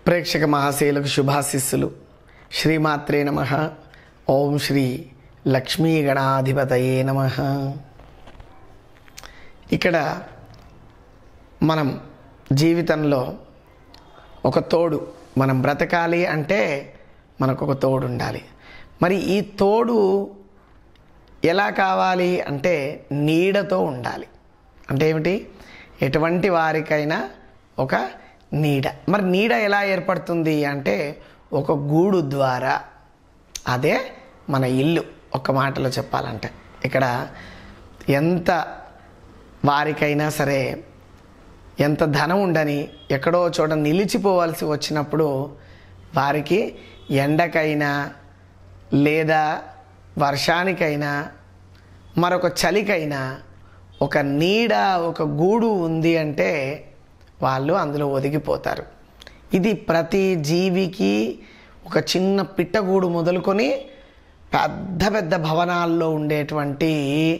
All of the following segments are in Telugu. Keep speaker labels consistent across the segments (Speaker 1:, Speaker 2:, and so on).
Speaker 1: ప్రేక్షక మహాశయులకు శుభాశిస్సులు శ్రీమాత్రే నమ ఓం శ్రీ లక్ష్మీ గణాధిపతయే నమ ఇక్కడ మనం జీవితంలో ఒక తోడు మనం బ్రతకాలి అంటే మనకు ఒక తోడు ఉండాలి మరి ఈ తోడు ఎలా కావాలి అంటే నీడతో ఉండాలి అంటే ఏమిటి ఎటువంటి వారికైనా ఒక నీడ మరి నీడ ఎలా ఏర్పడుతుంది అంటే ఒక గూడు ద్వారా అదే మన ఇల్లు ఒక మాటలో చెప్పాలంటే ఇక్కడ ఎంత వారికైనా సరే ఎంత ధనం ఉండని ఎక్కడో చోట నిలిచిపోవాల్సి వచ్చినప్పుడు వారికి ఎండకైనా లేదా వర్షానికైనా మరొక చలికైనా ఒక నీడ ఒక గూడు ఉంది అంటే వాళ్ళు అందులో ఒదిగిపోతారు ఇది ప్రతి జీవికి ఒక చిన్న పిట్టగూడు మొదలుకొని పెద్ద పెద్ద భవనాల్లో ఉండేటువంటి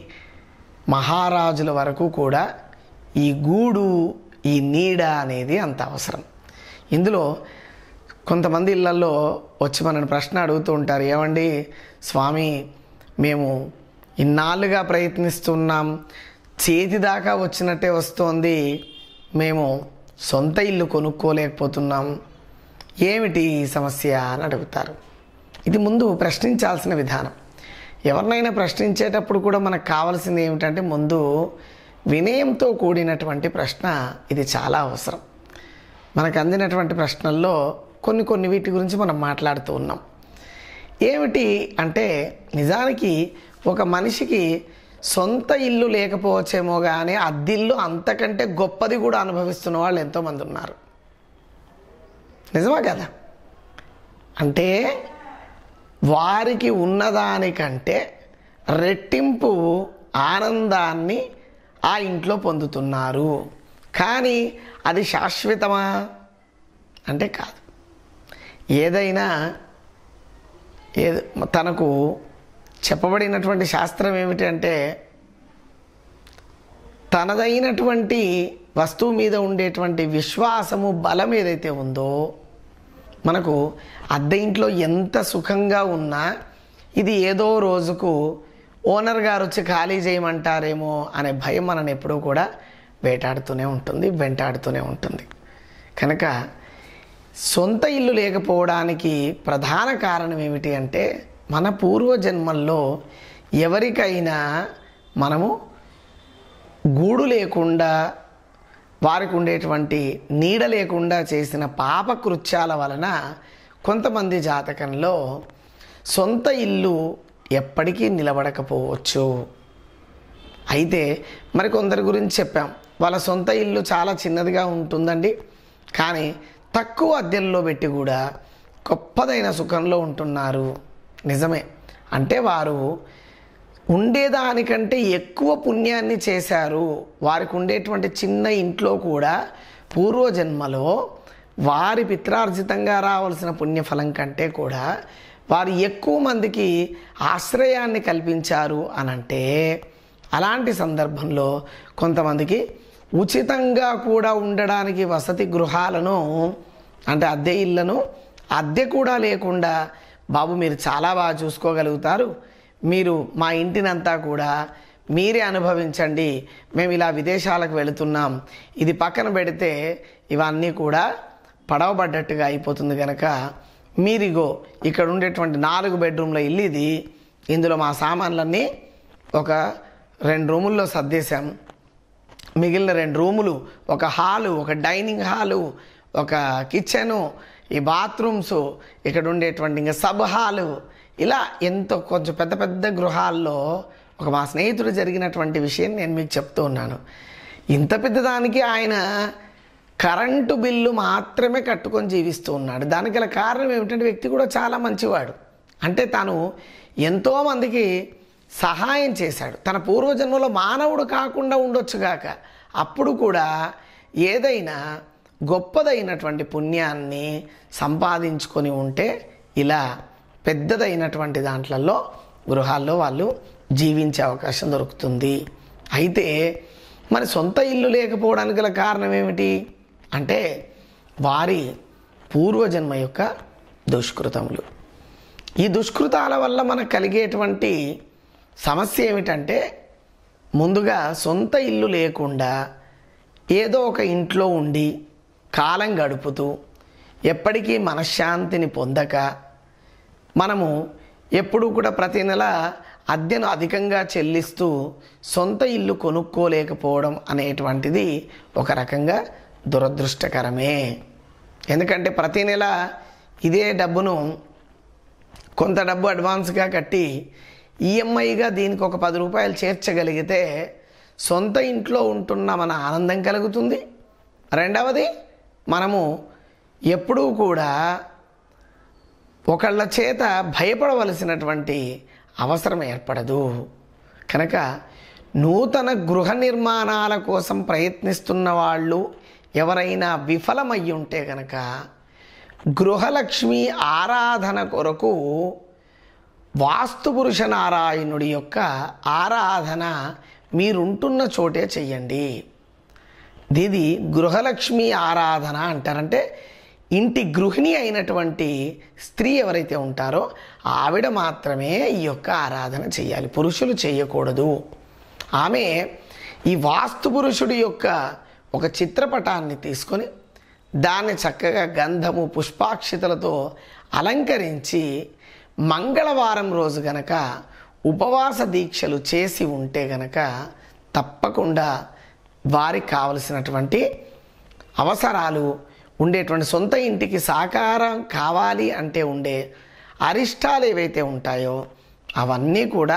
Speaker 1: మహారాజుల వరకు కూడా ఈ గూడు ఈ నీడ అనేది అంత అవసరం ఇందులో కొంతమంది ఇళ్లలో వచ్చి మనని ప్రశ్న అడుగుతూ ఉంటారు ఏమండి స్వామి మేము ఇన్నాళ్ళుగా ప్రయత్నిస్తున్నాం చేతి దాకా వచ్చినట్టే వస్తోంది మేము సొంత ఇల్లు కొనుక్కోలేకపోతున్నాం ఏమిటి ఈ సమస్య అని అడుగుతారు ఇది ముందు ప్రశ్నించాల్సిన విధానం ఎవరినైనా ప్రశ్నించేటప్పుడు కూడా మనకు కావాల్సింది ఏమిటంటే ముందు వినయంతో కూడినటువంటి ప్రశ్న ఇది చాలా అవసరం మనకు అందినటువంటి ప్రశ్నల్లో కొన్ని కొన్ని వీటి గురించి మనం మాట్లాడుతూ ఉన్నాం ఏమిటి అంటే నిజానికి ఒక మనిషికి సొంత ఇల్లు లేకపోవచ్చేమో కానీ అద్దిల్లు అంతకంటే గొప్పది కూడా అనుభవిస్తున్న వాళ్ళు ఎంతోమంది ఉన్నారు నిజమా కదా అంటే వారికి ఉన్నదానికంటే రెట్టింపు ఆనందాన్ని ఆ ఇంట్లో పొందుతున్నారు కానీ అది శాశ్వతమా అంటే కాదు ఏదైనా ఏది తనకు చెప్పబడినటువంటి శాస్త్రం ఏమిటంటే తనదైనటువంటి వస్తువు మీద ఉండేటువంటి విశ్వాసము బలం ఏదైతే ఉందో మనకు అద్దె ఇంట్లో ఎంత సుఖంగా ఉన్నా ఇది ఏదో రోజుకు ఓనర్ గారు వచ్చి ఖాళీ చేయమంటారేమో అనే భయం మనని ఎప్పుడూ కూడా వేటాడుతూనే ఉంటుంది వెంటాడుతూనే ఉంటుంది కనుక సొంత ఇల్లు లేకపోవడానికి ప్రధాన కారణం ఏమిటి అంటే మన పూర్వజన్మల్లో ఎవరికైనా మనము గూడు లేకుండా వారికి ఉండేటువంటి నీడ లేకుండా చేసిన పాప కృత్యాల వలన కొంతమంది జాతకంలో సొంత ఇల్లు ఎప్పటికీ నిలబడకపోవచ్చు అయితే మరి కొందరి గురించి చెప్పాం వాళ్ళ సొంత ఇల్లు చాలా చిన్నదిగా ఉంటుందండి కానీ తక్కువ అద్దెల్లో పెట్టి కూడా గొప్పదైన సుఖంలో ఉంటున్నారు నిజమే అంటే వారు ఉండేదానికంటే ఎక్కువ పుణ్యాన్ని చేశారు వారికి ఉండేటువంటి చిన్న ఇంట్లో కూడా పూర్వజన్మలో వారి పిత్రార్జితంగా రావాల్సిన పుణ్యఫలం కంటే కూడా వారు ఎక్కువ మందికి ఆశ్రయాన్ని కల్పించారు అనంటే అలాంటి సందర్భంలో కొంతమందికి ఉచితంగా కూడా ఉండడానికి వసతి గృహాలను అంటే అద్దె ఇళ్లను అద్దె కూడా లేకుండా బాబు మీరు చాలా బాగా చూసుకోగలుగుతారు మీరు మా ఇంటినంతా కూడా మీరే అనుభవించండి మేము ఇలా విదేశాలకు వెళుతున్నాం ఇది పక్కన పెడితే ఇవన్నీ కూడా పడవబడ్డట్టుగా అయిపోతుంది కనుక మీరిగో ఇక్కడ ఉండేటువంటి నాలుగు బెడ్రూమ్ల ఇల్లు ఇది ఇందులో మా సామాన్లన్నీ ఒక రెండు రూముల్లో సర్దేశాం మిగిలిన రెండు రూములు ఒక హాలు ఒక డైనింగ్ హాలు ఒక కిచెను ఈ బాత్రూమ్స్ ఇక్కడ ఉండేటువంటి ఇంకా సబ్ హాలు ఇలా ఎంతో కొంచెం పెద్ద పెద్ద గృహాల్లో ఒక మా స్నేహితుడు జరిగినటువంటి విషయం నేను మీకు చెప్తూ ఉన్నాను ఇంత పెద్దదానికి ఆయన కరెంటు బిల్లు మాత్రమే కట్టుకొని జీవిస్తూ ఉన్నాడు దానికి గల కారణం ఏమిటంటే వ్యక్తి కూడా చాలా మంచివాడు అంటే తాను ఎంతోమందికి సహాయం చేశాడు తన పూర్వజన్మలో మానవుడు కాకుండా ఉండొచ్చుగాక అప్పుడు కూడా ఏదైనా గొప్పదైనటువంటి పుణ్యాన్ని సంపాదించుకొని ఉంటే ఇలా పెద్దదైనటువంటి దాంట్లలో గృహాల్లో వాళ్ళు జీవించే అవకాశం దొరుకుతుంది అయితే మరి సొంత ఇల్లు లేకపోవడానికి గల కారణం ఏమిటి అంటే వారి పూర్వజన్మ యొక్క దుష్కృతములు ఈ దుష్కృతాల వల్ల మనకు కలిగేటువంటి సమస్య ఏమిటంటే ముందుగా సొంత ఇల్లు లేకుండా ఏదో ఒక ఇంట్లో ఉండి కాలం గడుపుతూ ఎప్పటికీ మనశ్శాంతిని పొందక మనము ఎప్పుడూ కూడా ప్రతి నెల అద్దెను అధికంగా చెల్లిస్తూ సొంత ఇల్లు కొనుక్కోలేకపోవడం అనేటువంటిది ఒక రకంగా దురదృష్టకరమే ఎందుకంటే ప్రతి నెల ఇదే డబ్బును కొంత డబ్బు అడ్వాన్స్గా కట్టి ఈఎంఐగా దీనికి ఒక పది రూపాయలు చేర్చగలిగితే సొంత ఇంట్లో ఉంటున్న మన ఆనందం కలుగుతుంది రెండవది మనము ఎప్పుడూ కూడా ఒకళ్ళ చేత భయపడవలసినటువంటి అవసరం ఏర్పడదు కనుక నూతన గృహ నిర్మాణాల కోసం ప్రయత్నిస్తున్న వాళ్ళు ఎవరైనా విఫలమయ్యి ఉంటే కనుక గృహలక్ష్మి ఆరాధన కొరకు వాస్తుపురుష నారాయణుడి యొక్క ఆరాధన మీరుంటున్న చోటే చెయ్యండి ఇది గృహలక్ష్మి ఆరాధన అంటారంటే ఇంటి గృహిణి అయినటువంటి స్త్రీ ఎవరైతే ఉంటారో ఆవిడ మాత్రమే ఈ యొక్క ఆరాధన చేయాలి పురుషులు చేయకూడదు ఆమె ఈ వాస్తు పురుషుడి యొక్క ఒక చిత్రపటాన్ని తీసుకొని దాన్ని చక్కగా గంధము పుష్పాక్షితలతో అలంకరించి మంగళవారం రోజు గనక ఉపవాస దీక్షలు చేసి ఉంటే గనక తప్పకుండా వారికి కావలసినటువంటి అవసరాలు ఉండేటువంటి సొంత ఇంటికి సాకారం కావాలి అంటే ఉండే అరిష్టాలు ఏవైతే ఉంటాయో అవన్నీ కూడా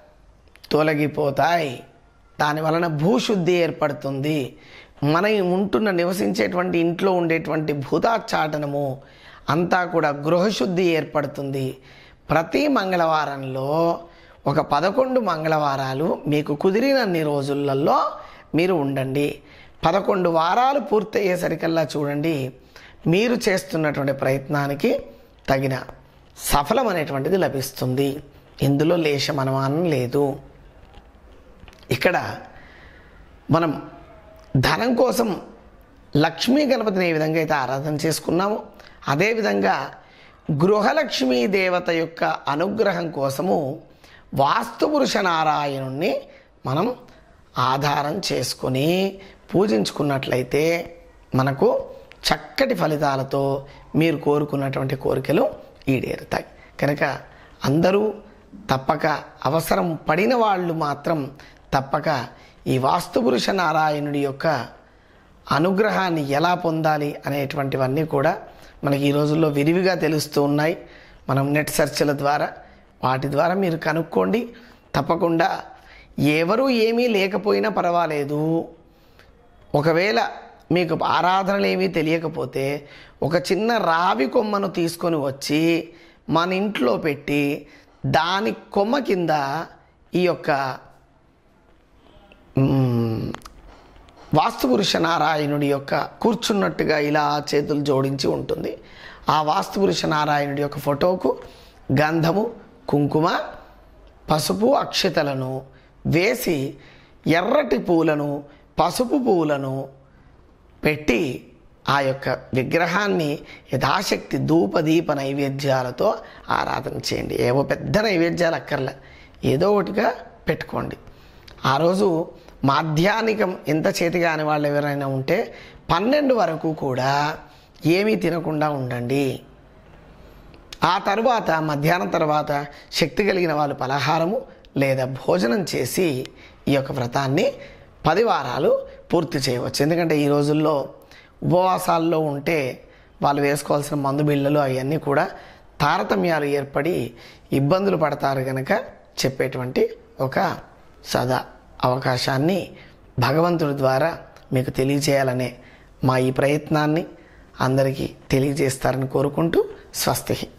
Speaker 1: తొలగిపోతాయి దాని వలన భూశుద్ధి ఏర్పడుతుంది మన ఉంటున్న నివసించేటువంటి ఇంట్లో ఉండేటువంటి భూతాచాటనము అంతా కూడా గృహశుద్ధి ఏర్పడుతుంది ప్రతి మంగళవారంలో ఒక పదకొండు మంగళవారాలు మీకు కుదిరినన్ని రోజులలో మీరు ఉండండి పదకొండు వారాలు పూర్తయ్యేసరికల్లా చూడండి మీరు చేస్తున్నటువంటి ప్రయత్నానికి తగిన సఫలం అనేటువంటిది లభిస్తుంది ఇందులో లేశం అనుమానం లేదు ఇక్కడ మనం ధనం కోసం లక్ష్మీ గణపతిని ఏ విధంగా అయితే ఆరాధన చేసుకున్నామో అదేవిధంగా గృహలక్ష్మీ దేవత యొక్క అనుగ్రహం కోసము వాస్తుపురుష నారాయణుణ్ణి మనం ఆధారం చేసుకొని పూజించుకున్నట్లయితే మనకు చక్కటి ఫలితాలతో మీరు కోరుకున్నటువంటి కోరికలు ఈడేరుతాయి కనుక అందరూ తప్పక అవసరం పడిన వాళ్ళు మాత్రం తప్పక ఈ వాస్తుపురుష నారాయణుడి యొక్క అనుగ్రహాన్ని ఎలా పొందాలి అనేటువంటివన్నీ కూడా మనకి ఈ రోజుల్లో విరివిగా తెలుస్తూ ఉన్నాయి మనం నెట్ సెర్చ్ల ద్వారా వాటి ద్వారా మీరు కనుక్కోండి తప్పకుండా ఎవరు ఏమీ లేకపోయినా పర్వాలేదు ఒకవేళ మీకు ఆరాధనలు ఏమీ తెలియకపోతే ఒక చిన్న రావి కొమ్మను తీసుకొని వచ్చి మన ఇంట్లో పెట్టి దాని కొమ్మ కింద ఈ యొక్క మ్, వాస్తుపురుష నారాయణుడి యొక్క కూర్చున్నట్టుగా ఇలా చేతులు జోడించి ఉంటుంది ఆ వాస్తుపురుష నారాయణుడి యొక్క ఫోటోకు గంధము కుంకుమ పసుపు అక్షతలను వేసి ఎర్రటి పూలను పసుపు పూలను పెట్టి ఆ యొక్క విగ్రహాన్ని యథాశక్తి ధూపదీప నైవేద్యాలతో ఆరాధన చేయండి ఏవో పెద్ద నైవేద్యాలు అక్కర్లే ఏదో ఒకటిగా పెట్టుకోండి ఆ రోజు మాధ్యానికం ఎంత చేతి కాని వాళ్ళు ఎవరైనా ఉంటే పన్నెండు వరకు కూడా ఏమీ తినకుండా ఉండండి ఆ తరువాత మధ్యాహ్నం తర్వాత శక్తి కలిగిన వాళ్ళు పలహారము లేదా భోజనం చేసి ఈ యొక్క వ్రతాన్ని పది వారాలు పూర్తి చేయవచ్చు ఎందుకంటే ఈ రోజుల్లో ఉపవాసాల్లో ఉంటే వాళ్ళు వేసుకోవాల్సిన మందు బిళ్ళలు అవన్నీ కూడా తారతమ్యాలు ఏర్పడి ఇబ్బందులు పడతారు కనుక చెప్పేటువంటి ఒక సదా అవకాశాన్ని భగవంతుడి ద్వారా మీకు తెలియజేయాలనే మా ఈ ప్రయత్నాన్ని అందరికీ తెలియజేస్తారని కోరుకుంటూ స్వస్తి